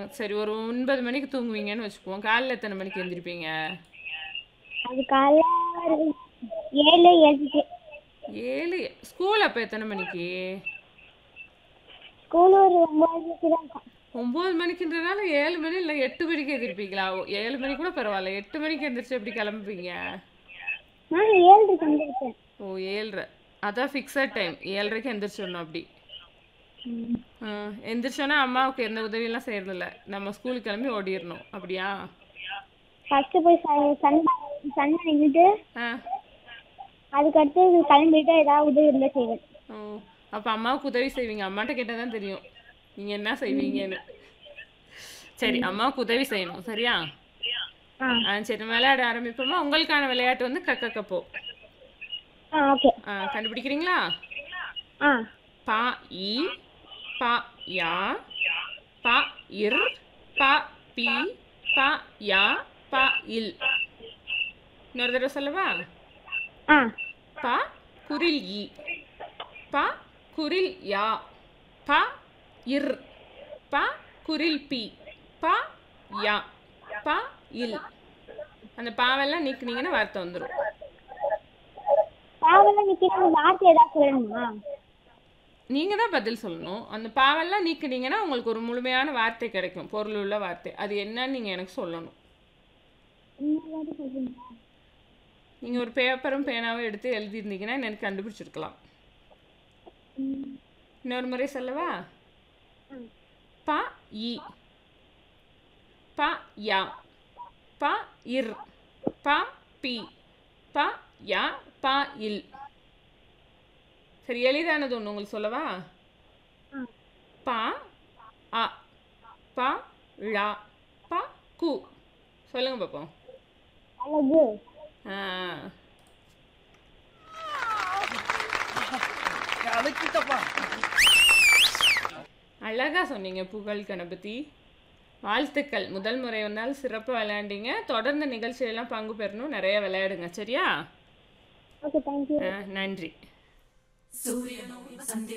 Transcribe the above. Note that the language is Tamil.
சரி ஒரு ஒன்பது மணிக்கு தூங்குவீங்கன்னு வச்சுக்குவோம் காலைல எத்தனை மணிக்கு எந்திரிப்பீங்க அது காலைல ஒரு ஏழு ஏழுக்கு ஏழு ஸ்கூல் அப்போ எத்தனை மணிக்கு ஸ்கூல் ஒரு ஒம்பதுக்கு தான் இருக்கும் ஒம்பது மணிக்குன்றனால ஏழு மணி இல்லை எட்டு மணிக்கு எந்திரிப்பீங்களா ஓ, ஏழு மணி கூட பரவாயில்ல எட்டு மணிக்கு எந்திரிச்சு எப்படி கிளம்புவீங்க நான் ஏழுக்கு வந்துருக்கேன் ஓ ஏழ்ரை அதான் ஃபிக்ஸட் டைம் ஏழரைக்கு எந்திரிச்சிடணும் அப்படி ம். ஆ, எந்திரிச்சோன்னா அம்மாவுக்கு எந்த உதவியெல்லாம் செய்யறதில்ல நம்ம ஸ்கூலுக்கு கிளம்பி ஓடிடணும் அப்படியா ஃபஸ்ட்டு போய் ச- சன் சன் நின்றுட்டு ஆ அதுக்கடுத்து கிளம்பிட்டு ஏதாவது உதவி இருந்தால் செய்வேன் ஓ அப்போ அம்மாவுக்கு உதவி செய்வீங்க அம்மாட்ட கேட்டால் தான் தெரியும் நீங்கள் என்ன செய்வீங்கன்னு சரி அம்மாவுக்கு உதவி செய்யணும் சரியா ஆ ஆ சரி விளையாட ஆரம்பிப்போமா உங்களுக்கான விளையாட்டு வந்து கக்க கப்போ ஆ ஓகே ஆ கண்டுபிடிக்கிறீங்களா ஆ பா இ பா யா பா இர் பா பி பா யா பா இல் இன்னொரு தடவை சொல்லவா ஆ பா குரில் இ பா குரில் யா பா இர் பா குரில் பி பா யா பா இல் அந்த பாவெல்லாம் நீக்குனீங்கன்னா வார்த்தை வந்துடும் பாவெல்லாம் நிற்கணும் வார்த்தை ஏதாவது சொல்லணுமா நீங்கள் தான் பதில் சொல்லணும் அந்த பாவெல்லாம் நீக்குனீங்கன்னா உங்களுக்கு ஒரு முழுமையான வார்த்தை கிடைக்கும் பொருள் உள்ள வார்த்தை அது என்னன்னு நீங்கள் எனக்கு சொல்லணும் இன்னொரு வாட்டி சொல்றீங்களா நீங்கள் ஒரு பேப்பரும் பேனாவும் எடுத்து எழுதியிருந்தீங்கன்னா எனக்கு கண்டுபிடிச்சிருக்கலாம் ம். இன்னொரு முறை சொல்லவா ம். ப இ ப யா ப இர் ப பி ப யா ப இல் சரி எளிதானது ஒன்று உங்களுக்கு சொல்லவா ஆ ப அ ப ழ ப கு சொல்லுங்க பார்ப்போம் அழகு ஆ அழகா சொன்னீங்க புகழ் கணபதி வாழ்த்துக்கள் முதல் முறை வந்தால் சிறப்பாக விளையாண்டீங்க தொடர்ந்து நிகழ்ச்சியெல்லாம் பங்கு பெறணும் நிறைய விளையாடுங்க சரியா ஓகே தேங்க்யூ ஆ, நன்றி